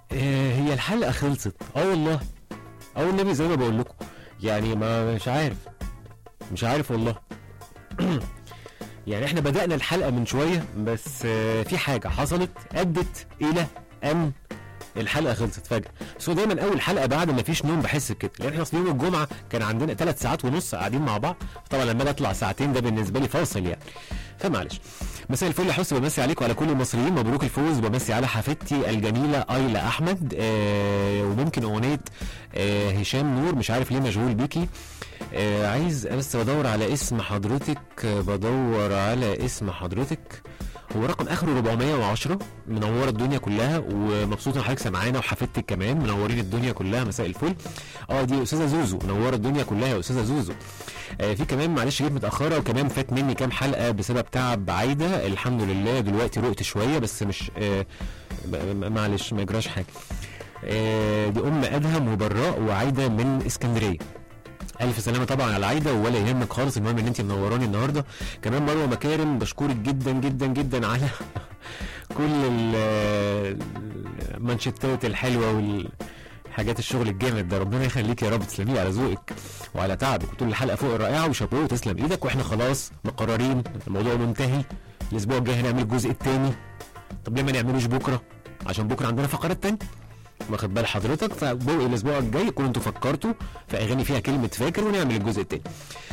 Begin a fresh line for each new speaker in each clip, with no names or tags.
آه، هي الحلقه خلصت اه والله اه والنبي زي ما بقول لكم يعني ما مش عارف مش عارف والله يعني احنا بدأنا الحلقة من شوية بس آه، في حاجة حصلت أدت إلى أن الحلقة خلصت فجأة بس هو دايما أول حلقة بعد ما فيش نوم بحس بكده لأن احنا أصل يوم الجمعة كان عندنا ثلاث ساعات ونص قاعدين مع بعض طبعا لما أنا أطلع ساعتين ده بالنسبة لي فاصل يعني فمعلش مساء الفل يا حسن بمسي عليكم وعلى كل المصريين مبروك الفوز بمسي على حفيدتي الجميله ايلا احمد آه وممكن اغنيه آه هشام نور مش عارف ليه مشغول بيكي آه عايز بس بدور على اسم حضرتك آه بدور على اسم حضرتك هو رقم اخره 410 منوره الدنيا كلها ومبسوط ان حضرتك سامعانا وحفيدتك كمان منورين الدنيا كلها مساء الفل اه دي استاذه زوزو منوره الدنيا كلها يا استاذه زوزو آه في كمان معلش جيت متاخره وكمان فات مني كام حلقه بسبب تعب عايده الحمد لله دلوقتي رقت شويه بس مش آه ب- ب- معلش ما يجراش حاجه آه دي ام ادهم وبراء وعايده من اسكندريه الف سلامه طبعا على عايده ولا يهمك خالص المهم ان انت منوراني النهارده كمان مروه مكارم بشكرك جدا جدا جدا على كل ال- المانشيتات الحلوه وال حاجات الشغل الجامد ده ربنا يخليك يا رب تسلمي على ذوقك وعلى تعبك طول الحلقه فوق الرائعه وشابوه وتسلم ايدك واحنا خلاص مقررين الموضوع منتهي الاسبوع الجاي هنعمل الجزء الثاني طب ليه ما نعملوش بكره عشان بكره عندنا فقرات تانية واخد بال حضرتك فبوقي الاسبوع الجاي يكون انتوا فكرتوا في اغاني فيها كلمه فاكر ونعمل الجزء الثاني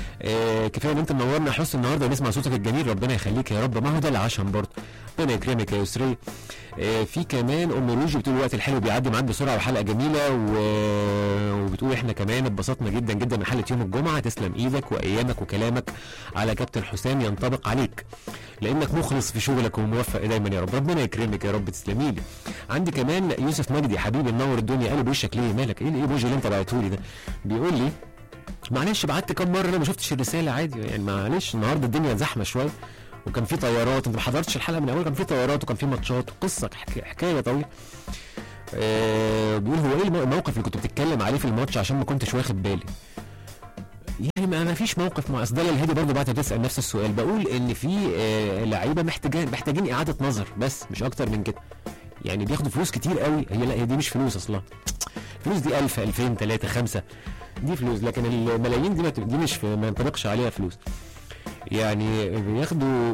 آه كفايه ان انت منورنا يا حسن النهارده ونسمع صوتك الجميل ربنا يخليك يا رب ما هو ده العشم برضه ربنا يكرمك يا يسري آه في كمان ام روجي بتقول الوقت الحلو بيعدي معاك بسرعه وحلقه جميله و... وبتقول احنا كمان اتبسطنا جدا جدا من حلقه يوم الجمعه تسلم ايدك وايامك وكلامك على كابتن حسام ينطبق عليك لانك مخلص في شغلك وموفق دايما يا رب ربنا يكرمك يا رب تسلمي لي عندي كمان يوسف مجدي حبيبي منور الدنيا قلب وشك ليه مالك ايه الايموجي اللي انت بعته لي ده بيقول لي معلش بعت كام مره انا ما شفتش الرساله عادي يعني معلش النهارده الدنيا زحمه شويه وكان في طيارات انت ما حضرتش الحلقه من اول كان في طيارات وكان في ماتشات وقصه حك- حكايه طويله آه بيقول هو ايه المو- الموقف اللي كنت بتتكلم عليه في الماتش عشان ما كنتش واخد بالي يعني ما ما فيش موقف مع اصل ده الهادي برضه بعد تسال نفس السؤال بقول ان في آه لعيبه محتاجين محتاجين اعاده نظر بس مش اكتر من كده يعني بياخدوا فلوس كتير قوي هي لا هي دي مش فلوس اصلا الفلوس دي 1000 2000 3 5 دي فلوس لكن الملايين دي ما ت- دي مش في ما ينطبقش عليها فلوس يعني بياخدوا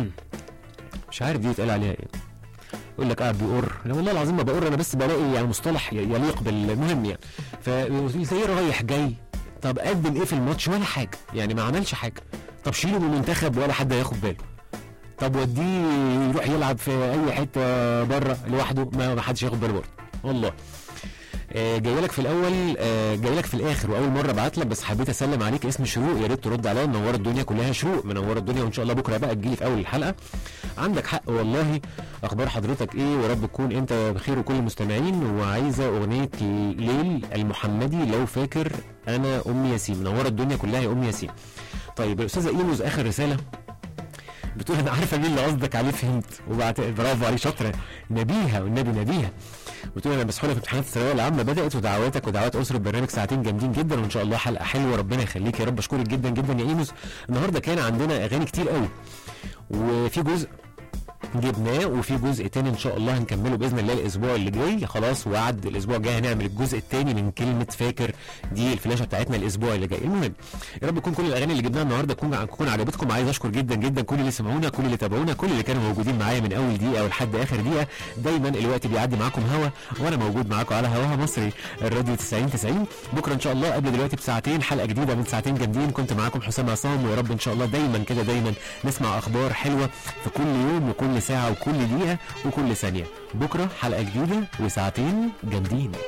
مش عارف دي يتقال عليها ايه يقول لك قاعد بيقر لا والله العظيم ما بقر انا بس بلاقي يعني مصطلح ي- يليق بالمهم يعني فتلاقيه رايح جاي طب قدم ايه في الماتش ولا حاجه يعني ما عملش حاجه طب شيله من المنتخب ولا حد هياخد باله طب وديه يروح يلعب في اي حته بره لوحده ما ما حدش ياخد باله برضه والله آه، جاي لك في الاول آه، جاي لك في الاخر واول مره ابعت لك بس حبيت اسلم عليك اسم شروق يا ريت ترد عليا منوره الدنيا كلها شروق منوره الدنيا وان شاء الله بكره بقى تجيلي في اول الحلقه عندك حق والله اخبار حضرتك ايه ورب تكون انت بخير وكل المستمعين وعايزه اغنيه ليل المحمدي لو فاكر انا ام ياسين منوره الدنيا كلها يا ام ياسين طيب يا استاذه ايموز اخر رساله بتقول انا عارفه مين اللي قصدك عليه فهمت وبعت برافو عليك شاطره نبيها والنبي نبيها بتقول انا مسحوله في امتحانات الثانويه العامه بدات ودعواتك ودعوات اسره البرنامج ساعتين جامدين جدا وان شاء الله حلقه حلوه ربنا يخليك يا رب اشكرك جدا جدا يا ايموس النهارده كان عندنا اغاني كتير قوي وفي جزء جبناه وفي جزء تاني ان شاء الله هنكمله باذن الله الاسبوع اللي جاي خلاص وعد الاسبوع الجاي هنعمل الجزء التاني من كلمه فاكر دي الفلاشه بتاعتنا الاسبوع اللي جاي المهم يا رب تكون كل الاغاني اللي جبناها النهارده تكون تكون عجبتكم عايز اشكر جدا جدا كل اللي سمعونا كل اللي تابعونا كل اللي كانوا موجودين معايا من اول دقيقه ولحد اخر دقيقه دايما الوقت بيعدي معاكم هوا وانا موجود معاكم على هواها مصري الراديو 90 90 بكره ان شاء الله قبل دلوقتي بساعتين حلقه جديده من ساعتين جامدين كنت معاكم حسام عصام ويا رب ان شاء الله دايما كده دايما نسمع اخبار حلوه في كل يوم وكل ساعه وكل دقيقه وكل ثانيه بكره حلقه جديده وساعتين جامدين